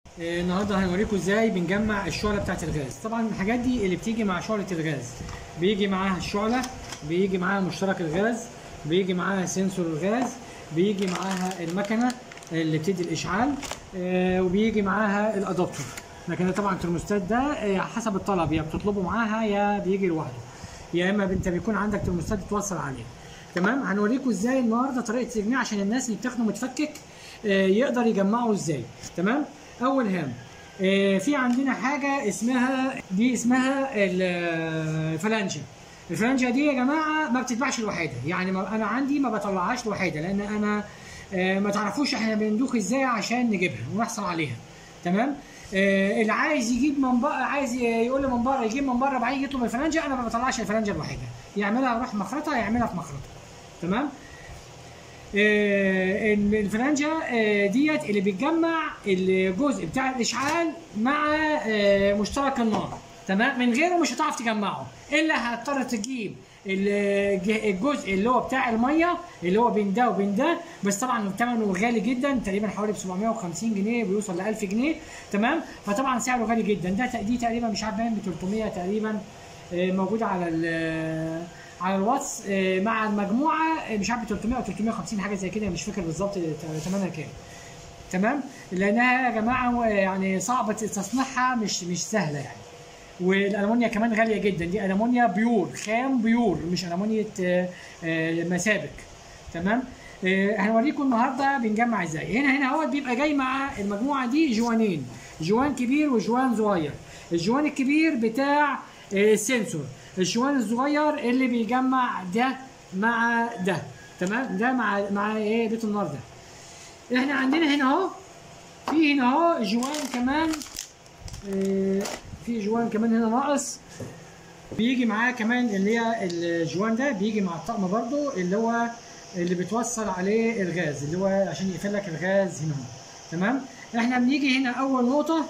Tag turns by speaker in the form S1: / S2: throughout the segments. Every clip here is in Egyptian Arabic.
S1: آه، النهارده هنوريكم ازاي بنجمع الشعله بتاعت الغاز طبعا الحاجات دي اللي بتيجي مع شعله الغاز بيجي معاها الشعله بيجي معاها مشترك الغاز بيجي معاها سنسور الغاز بيجي معاها المكنه اللي بتدي الاشعال آه، وبيجي معاها الادابتور لكن طبعا الترموستات ده آه، حسب الطلب يا بتطلبه معاها يا بيجي لوحده يا اما انت بيكون عندك ترموستات بتوصل عليه تمام هنوريكم ازاي النهارده طريقه تجميع عشان الناس اللي بتاخده متفكك آه، يقدر يجمعه ازاي تمام اول هام آه، في عندنا حاجه اسمها دي اسمها الفلانجه الفلانجه دي يا جماعه ما بتتباعش لوحدها يعني ما انا عندي ما بطلعهاش لوحدها لان انا آه، ما تعرفوش احنا بندوخ ازاي عشان نجيبها ونحصل عليها تمام آه، اللي عايز يجيب من بره عايز يقول لي من بره يجيب من بره بعدين يطلب الفلانجه انا ما بطلعش الفلانجه لوحدها يعملها يروح مخرطها يعملها في مخرطها تمام آه، الفلانجه آه، ديت اللي بتجمع الجزء بتاع الاشعال مع آه، مشترك النار تمام من غيره مش هتعرف تجمعه الا هتضطر تجيب الج- الجزء اللي هو بتاع الميه اللي هو بين ده وبين ده بس طبعا ثمنه غالي جدا تقريبا حوالي ب 750 جنيه بيوصل ل 1000 جنيه تمام فطبعا سعره غالي جدا ده دي تقريبا مش عارف باين ب 300 تقريبا آه، موجوده على ال- على الواتس آه، مع المجموعه آه، مش عارف ب 300 او 350 حاجه زي كده مش فاكر بالظبط ثمنها كام تمام لانها يا جماعه يعني صعبه تصنيعها مش مش سهله يعني والالمونيا كمان غاليه جدا دي المونيا بيور خام بيور مش المونيا آه، آه، مسابك تمام آه، هنوريكم النهارده بنجمع ازاي هنا هنا هو بيبقى جاي مع المجموعه دي جوانين جوان كبير وجوان صغير الجوان الكبير بتاع آه، السنسور الجوان الصغير اللي بيجمع ده مع ده تمام ده مع مع ايه بيت النار ده احنا عندنا هنا اهو في هنا اهو جوان كمان آه، في جوان كمان هنا ناقص بيجي معاه كمان اللي هي الجوان ده بيجي مع الطقم برضو اللي هو اللي بتوصل عليه الغاز اللي هو عشان يقفل لك الغاز هنا اهو تمام احنا بنيجي هنا اول نقطه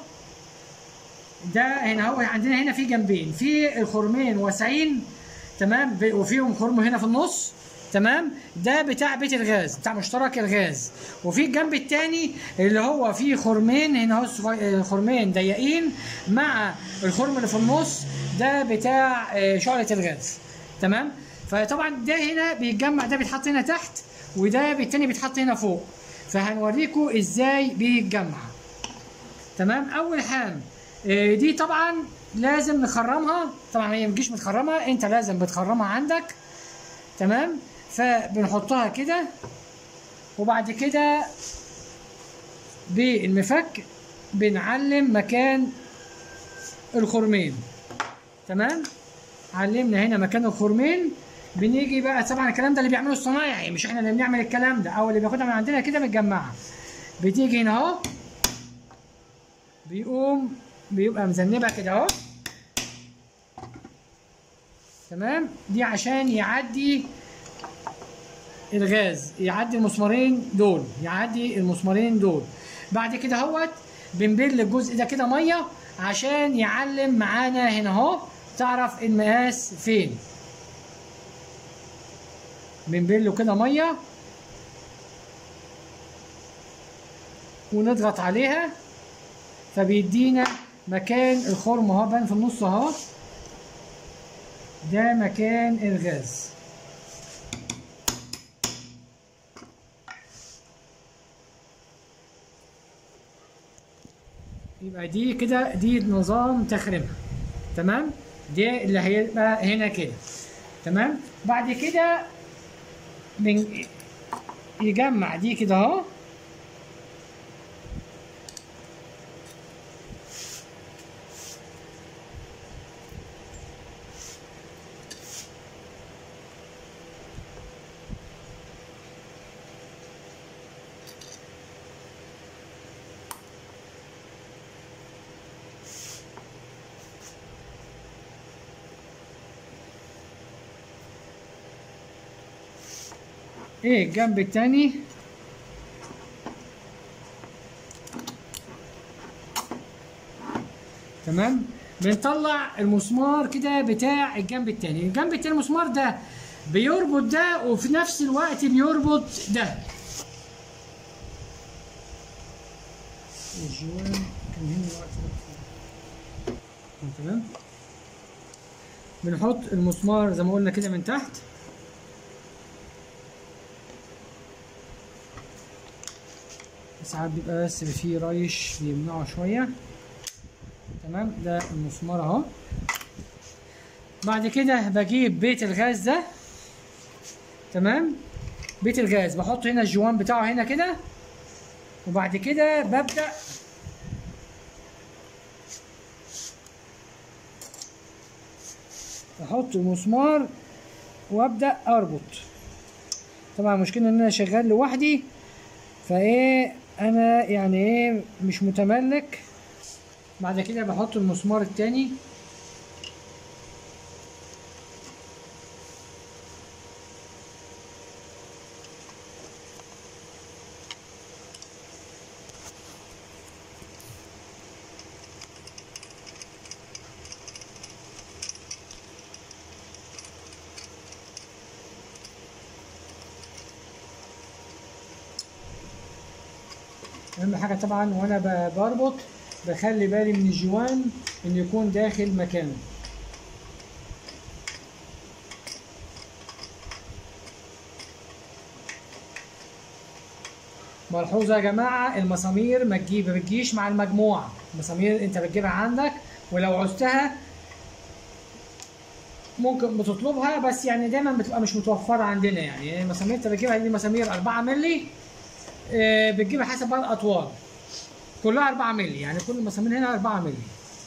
S1: ده هنا هو عندنا هنا في جنبين في الخرمين واسعين تمام ب- وفيهم خرم هنا في النص تمام ده بتاع بيت الغاز بتاع مشترك الغاز وفي الجنب الثاني اللي هو فيه خرمين هنا هو صغي- خرمين ضيقين مع الخرم اللي في النص ده بتاع آه، شعلة الغاز تمام فطبعا ده هنا بيتجمع ده بيتحط هنا تحت وده بالتاني بيتحط هنا فوق فهنوريكم ازاي بيتجمع تمام اول حاجه آه، دي طبعا لازم نخرمها طبعا هي متجيش متخرمه انت لازم بتخرمها عندك تمام فبنحطها كده وبعد كده بالمفك بنعلم مكان الخرمين تمام علمنا هنا مكان الخرمين بنيجي بقى طبعا الكلام ده اللي بيعمله الصنايعي مش احنا اللي بنعمل الكلام ده او اللي بياخدها من عندنا كده متجمعه بتيجي هنا اهو بيقوم بيبقى مذنبها كده اهو تمام دي عشان يعدي الغاز يعدي المسمارين دول يعدي المسمارين دول بعد كده اهوت بنبل الجزء ده كده ميه عشان يعلم معانا هنا اهو تعرف المقاس فين بنبله كده ميه ونضغط عليها فبيدينا مكان الخرم اهو بان في النص اهو ده مكان الغاز يبقى دي كده دي نظام تخريمها تمام دي اللي هيبقى هنا كده تمام بعد كده بن- يجمع دي كده اهو ايه الجنب التاني تمام بنطلع المسمار كده بتاع الجنب التاني الجنب التاني المسمار ده بيربط ده وفي نفس الوقت بيربط ده الجوان كان هنا الوقت ده تمام بنحط المسمار زي ما قلنا كده من تحت ساعات بيبقى بس فيه ريش بيمنعه شوية تمام ده المسمار اهو بعد كده بجيب بيت الغاز ده تمام بيت الغاز بحط هنا الجوان بتاعه هنا كده وبعد كده ببدأ احط مسمار وابدأ اربط طبعا المشكلة ان انا شغال لوحدي فايه انا يعني ايه مش متملك بعد كده بحط المسمار التاني اهم حاجه طبعا وانا ب- بربط بخلي بالي من الجوان ان يكون داخل مكانه ملحوظه يا جماعه المسامير ما تجيب ما بتجيش مع المجموعه المسامير انت بتجيبها عندك ولو عوزتها ممكن بتطلبها بس يعني دايما بتبقى مش متوفره عندنا يعني المسامير انت بتجيبها دي مسامير 4 مللي آه، بتجيبها حسب بقى الاطوال كلها 4 مللي يعني كل المسامير هنا 4 مللي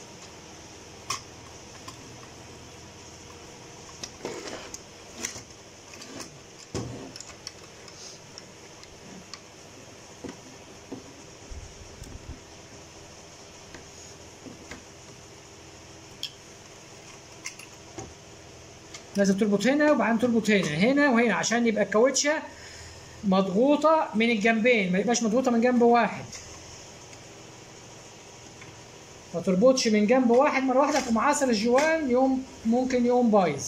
S1: لازم تربط هنا وبعدين تربط هنا هنا وهنا عشان يبقى الكاوتشه مضغوطه من الجنبين ما يبقاش مضغوطه من جنب واحد ما تربطش من جنب واحد مره واحده تقوم عاصر الجوان يوم ممكن يقوم بايظ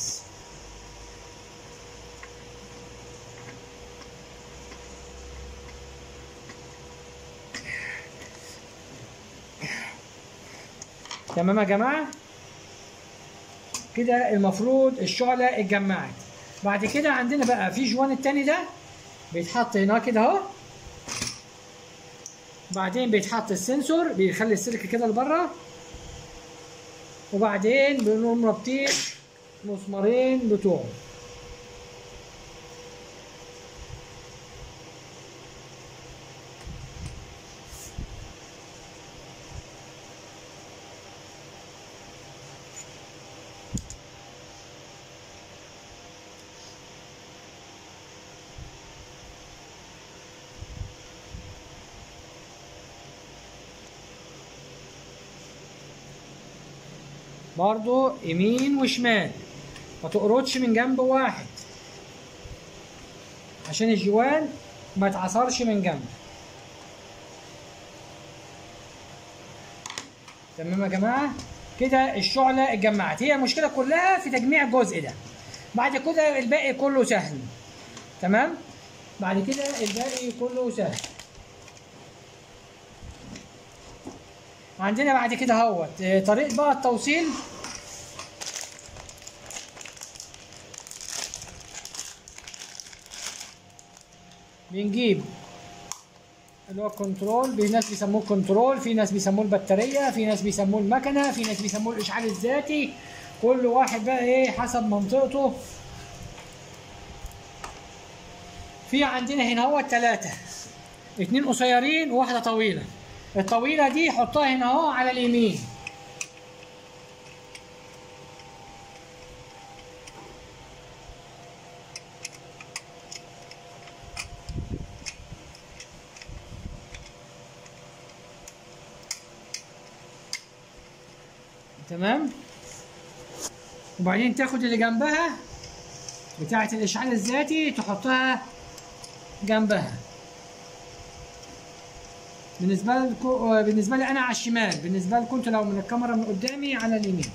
S1: تمام يا جماعه كده المفروض الشعلة اتجمعت بعد كده عندنا بقى في جوان التاني ده بيتحط هنا كده اهو بعدين بيتحط السنسور بيخلي السلك كده لبره وبعدين بنقوم رابطين مسمارين بتوعه برضو يمين وشمال ما تقرطش من جنب واحد عشان الجوان ما تعصرش من جنب تمام يا جماعه كده الشعله اتجمعت هي المشكله كلها في تجميع الجزء ده بعد كده الباقي كله سهل تمام بعد كده الباقي كله سهل عندنا بعد كده اهوت آه، طريقه بقى التوصيل بنجيب اللي هو الكنترول في ناس بيسموه كنترول في ناس بيسموه البطاريه في ناس بيسموه المكنه في ناس بيسموه الاشعال الذاتي كل واحد بقى ايه حسب منطقته في عندنا هنا هو ثلاثه اتنين قصيرين وواحده طويله الطويله دي حطها هنا اهو على اليمين تمام وبعدين تاخد اللي جنبها بتاعة الإشعال الذاتي تحطها جنبها بالنسبة لكم بالنسبة لي أنا على الشمال بالنسبة لكم انتوا لو من الكاميرا من قدامي على اليمين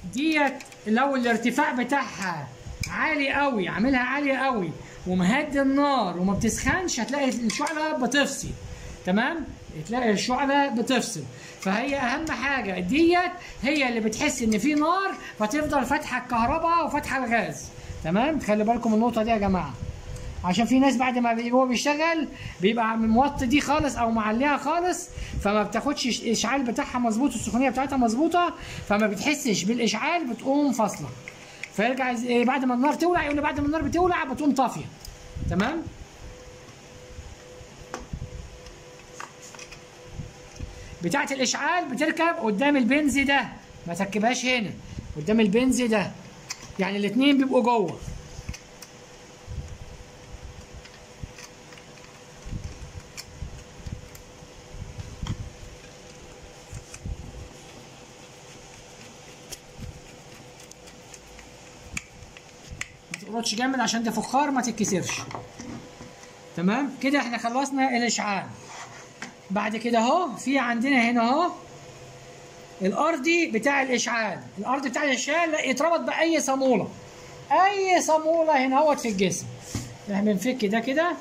S1: ديت لو الارتفاع بتاعها عالي قوي عاملها عالية قوي ومهدي النار وما بتسخنش هتلاقي الشعلة بتفصل تمام تلاقي الشعلة بتفصل فهي اهم حاجة ديت هي اللي بتحس ان في نار فتفضل فاتحة الكهرباء وفاتحة الغاز تمام خلي بالكم النقطة دي يا جماعة عشان في ناس بعد ما بي- هو بيشتغل بيبقى موطي دي خالص او معليها خالص فما بتاخدش إش- الاشعال بتاعها مظبوط السخونيه بتاعتها مظبوطه فما بتحسش بالاشعال بتقوم فاصله فيرجع يز- إيه بعد ما النار تولع يقول لي بعد ما النار بتولع بتقوم طافيه تمام بتاعه الاشعال بتركب قدام البنز ده ما تركبهاش هنا قدام البنز ده يعني الاثنين بيبقوا جوه ما تقرطش جامد عشان ده فخار ما تتكسرش تمام كده احنا خلصنا الاشعال بعد كده اهو في عندنا هنا اهو الارضي بتاع الاشعال الارض بتاع الاشعال لا يتربط باي صاموله اي صاموله هنا اهوت في الجسم احنا بنفك ده كده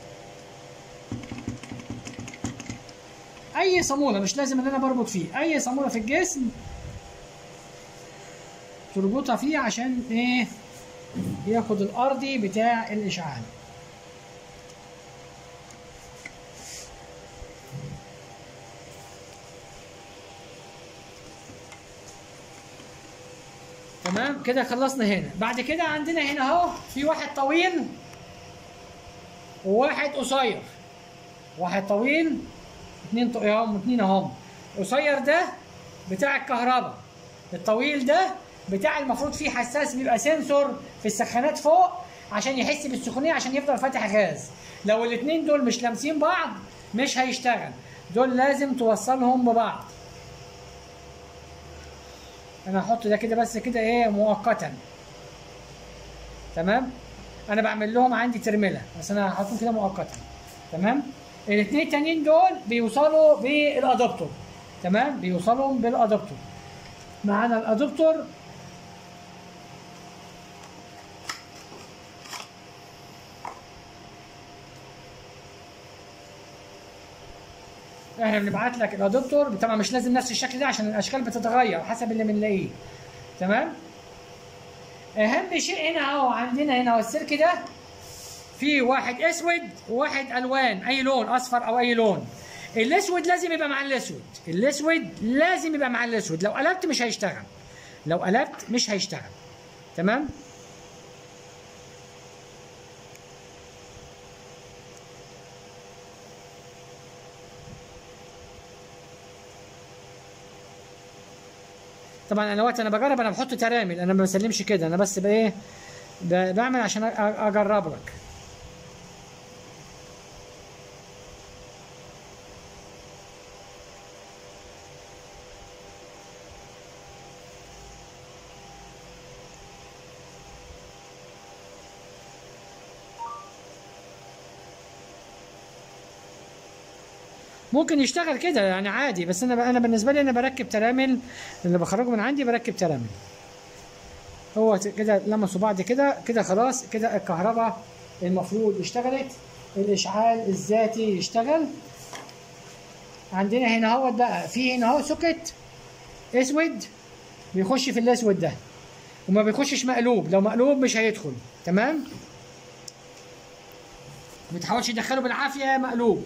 S1: اي صاموله مش لازم ان انا بربط فيه اي صاموله في الجسم تربطها فيه عشان ايه ياخد الارضي بتاع الاشعال تمام كده خلصنا هنا بعد كده عندنا هنا اهو في واحد طويل وواحد قصير واحد طويل اتنين طو... اهم اتنين اهم قصير ده بتاع الكهرباء الطويل ده بتاع المفروض فيه حساس بيبقى سنسور في السخانات فوق عشان يحس بالسخونيه عشان يفضل فاتح غاز لو الاتنين دول مش لامسين بعض مش هيشتغل دول لازم توصلهم ببعض انا هحط ده كده بس كده ايه مؤقتا تمام انا بعمل لهم عندي ترميله بس انا هحطهم كده مؤقتا تمام الاثنين التانيين دول بيوصلوا بالادابتور تمام بيوصلوا بالادابتور معانا الادابتور احنا بنبعت لك الادابتور طبعا مش لازم نفس الشكل ده عشان الاشكال بتتغير حسب اللي بنلاقيه تمام اهم شيء هنا اهو عندنا هنا هو السلك ده في واحد اسود وواحد الوان اي لون اصفر او اي لون الاسود لازم يبقى مع الاسود الاسود لازم يبقى مع الاسود لو قلبت مش هيشتغل لو قلبت مش هيشتغل تمام طبعا انا وقت انا بجرب انا بحط ترامل انا ما بسلمش كده انا بس بايه ب- بعمل عشان أ- اجرب لك ممكن يشتغل كده يعني عادي بس انا انا بالنسبه لي انا بركب ترامل اللي بخرجه من عندي بركب ترامل هو ت- كده لمسوا بعض كده كده خلاص كده الكهرباء المفروض اشتغلت الاشعال الذاتي يشتغل عندنا هنا اهوت بقى في هنا اهو سوكت اسود بيخش في الاسود ده وما بيخشش مقلوب لو مقلوب مش هيدخل تمام ما تحاولش تدخله بالعافيه مقلوب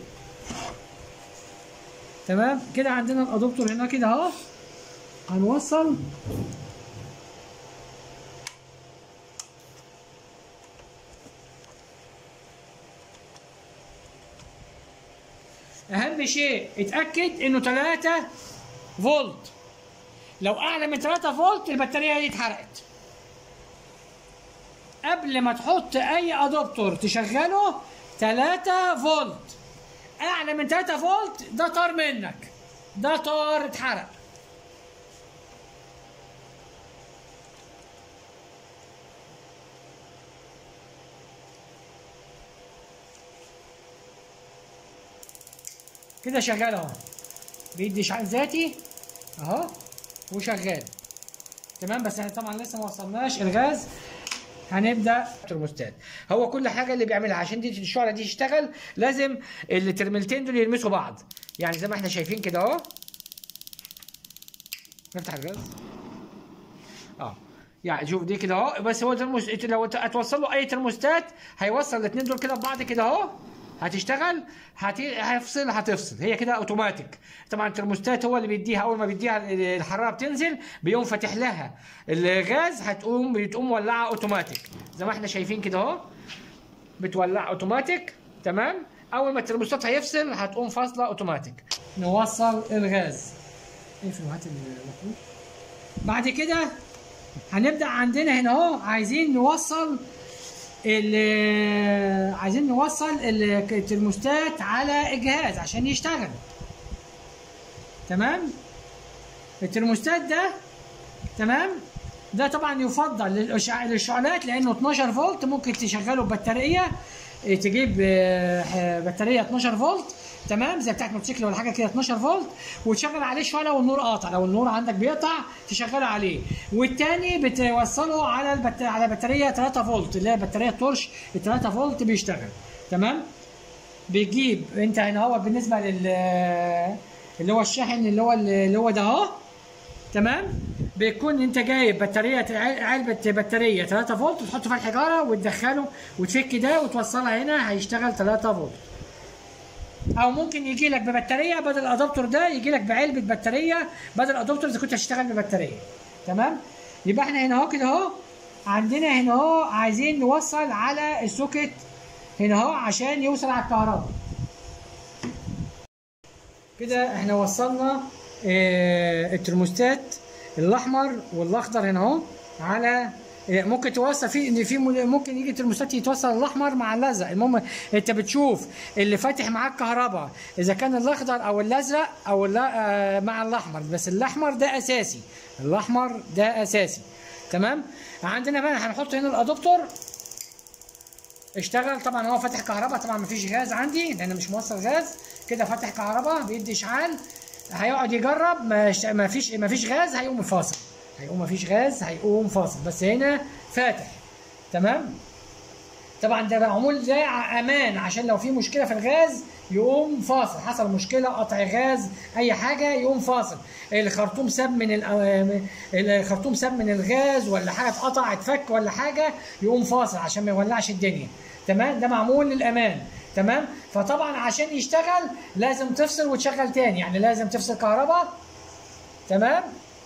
S1: تمام كده عندنا الادوبتور هنا كده اهو هنوصل اهم شيء اتاكد انه 3 فولت لو اعلى من 3 فولت البطاريه دي اتحرقت قبل ما تحط اي ادوبتور تشغله 3 فولت اعلى من 3 فولت ده طار منك ده طار اتحرق كده شغال اهو بيدي اشعال ذاتي اهو وشغال تمام بس احنا طبعا لسه ما وصلناش الغاز هنبدا ترموستات هو كل حاجه اللي بيعملها عشان دي الشعله دي تشتغل لازم الترميلتين دول يلمسوا بعض يعني زي ما احنا شايفين كده اهو نفتح الغاز اه يعني شوف دي كده اهو بس هو ترموس لو هتوصل له اي ترموستات هيوصل الاثنين دول كده ببعض كده اهو هتشتغل هتي... هيفصل هتفصل هي كده اوتوماتيك طبعا الترموستات هو اللي بيديها اول ما بيديها الحراره بتنزل بيقوم فاتح لها الغاز هتقوم بتقوم مولعه اوتوماتيك زي ما احنا شايفين كده اهو بتولع اوتوماتيك تمام اول ما الترموستات هيفصل هتقوم فاصله اوتوماتيك نوصل الغاز اقفل وهات الوقود بعد كده هنبدا عندنا هنا اهو عايزين نوصل ال- عايزين نوصل ال- الترموستات على الجهاز عشان يشتغل تمام الترموستات ده تمام ده طبعا يفضل للإشع- للشعلات لانه 12 فولت ممكن تشغله ببطاريه إيه، تجيب آه، بطاريه 12 فولت تمام زي بتاعت موتوسيكل ولا حاجه كده 12 فولت وتشغل عليه شعله والنور قاطع لو النور عندك بيقطع تشغله عليه والتاني بتوصله على البت... على بطاريه 3 فولت اللي هي بطاريه تورش ال 3 فولت بيشتغل تمام بيجيب انت هنا هو بالنسبه لل اللي هو الشاحن اللي هو اللي هو ده اهو تمام بيكون انت جايب بطاريه علبه بطاريه 3 فولت وتحط فيها الحجاره وتدخله وتفك ده وتوصلها هنا هيشتغل 3 فولت او ممكن يجي لك ببطاريه بدل الادابتور ده يجي لك بعلبه بطاريه بدل الادابتور اذا كنت هتشتغل ببطاريه تمام يبقى احنا هنا اهو كده اهو عندنا هنا اهو عايزين نوصل على السوكت هنا اهو عشان يوصل على الكهرباء كده احنا وصلنا اه الترموستات الاحمر والاخضر هنا اهو على اه، ممكن توصل في ان في مل- ممكن يجي ترموستات يتوصل الاحمر مع الازرق المهم انت بتشوف اللي فاتح معاك كهرباء اذا كان الاخضر او الازرق او اللا- اه، مع الاحمر بس الاحمر ده اساسي الاحمر ده اساسي تمام عندنا بقى هنحط هنا الادابتور اشتغل طبعا هو فاتح كهرباء طبعا مفيش غاز عندي لان مش موصل غاز كده فاتح كهرباء بيدي اشعال هيقعد يجرب ما ش- ما فيش ما فيش غاز هيقوم فاصل هيقوم ما فيش غاز هيقوم فاصل بس هنا فاتح تمام طبعا ده معمول زي ع- امان عشان لو في مشكله في الغاز يقوم فاصل حصل مشكله قطع غاز اي حاجه يقوم فاصل الخرطوم ساب من الأ- الخرطوم ساب من الغاز ولا حاجه اتقطع اتفك ولا حاجه يقوم فاصل عشان ما يولعش الدنيا تمام ده معمول للامان تمام فطبعا عشان يشتغل لازم تفصل وتشغل تاني يعني لازم تفصل كهرباء تمام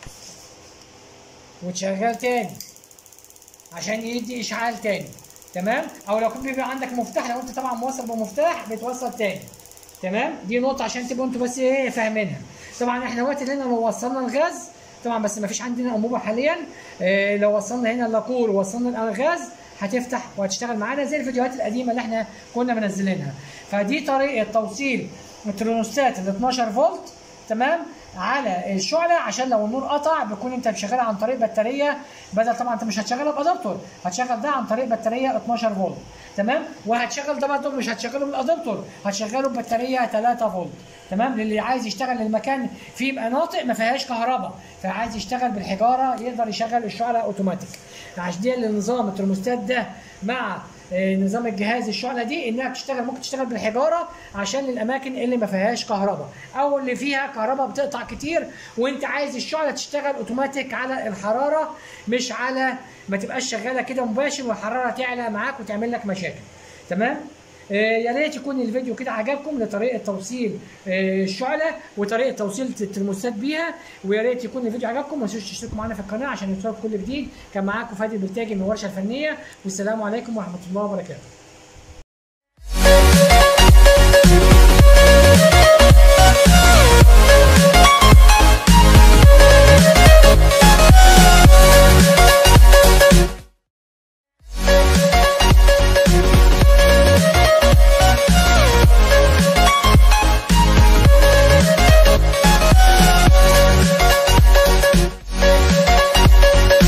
S1: وتشغل تاني عشان يدي اشعال تاني تمام او لو كان بيبقى عندك مفتاح لو انت طبعا موصل بمفتاح بتوصل تاني تمام دي نقطه عشان تبقوا انتوا بس ايه فاهمينها طبعا احنا وقت اللي هنا لو وصلنا الغاز طبعا بس ما فيش عندنا انبوبه حاليا اه لو وصلنا هنا اللاكور ووصلنا الغاز هتفتح وهتشتغل معانا زي الفيديوهات القديمه اللي احنا كنا منزلينها فدي طريقه توصيل الترونوستات ال 12 فولت تمام على الشعله عشان لو النور قطع بيكون انت مشغلها عن طريق بطاريه بدل طبعا انت مش هتشغلها بادابتور هتشغل ده عن طريق بطاريه 12 فولت تمام وهتشغل ده برضه مش هتشغله بالادابتور هتشغله ببطاريه 3 فولت تمام للي عايز يشتغل للمكان فيه مناطق ما فيهاش كهرباء فعايز يشتغل بالحجاره يقدر يشغل الشعله اوتوماتيك عشان دي النظام الترموستات ده مع آه، نظام الجهاز الشعله دي انها بتشتغل ممكن تشتغل بالحجاره عشان الاماكن اللي ما فيهاش كهرباء او اللي فيها كهرباء بتقطع كتير وانت عايز الشعله تشتغل اوتوماتيك على الحراره مش على ما تبقاش شغاله كده مباشر والحراره تعلى معاك وتعمل لك مشاكل تمام آه، يا ريت يكون الفيديو كده عجبكم لطريقه توصيل آه، الشعله وطريقه توصيل الترموستات بيها ويا ريت يكون الفيديو عجبكم ما تنسوش تشتركوا معانا في القناه عشان يوصلكم كل جديد كان معاكم فادي البلتاجي من الورشه الفنيه والسلام عليكم ورحمه الله وبركاته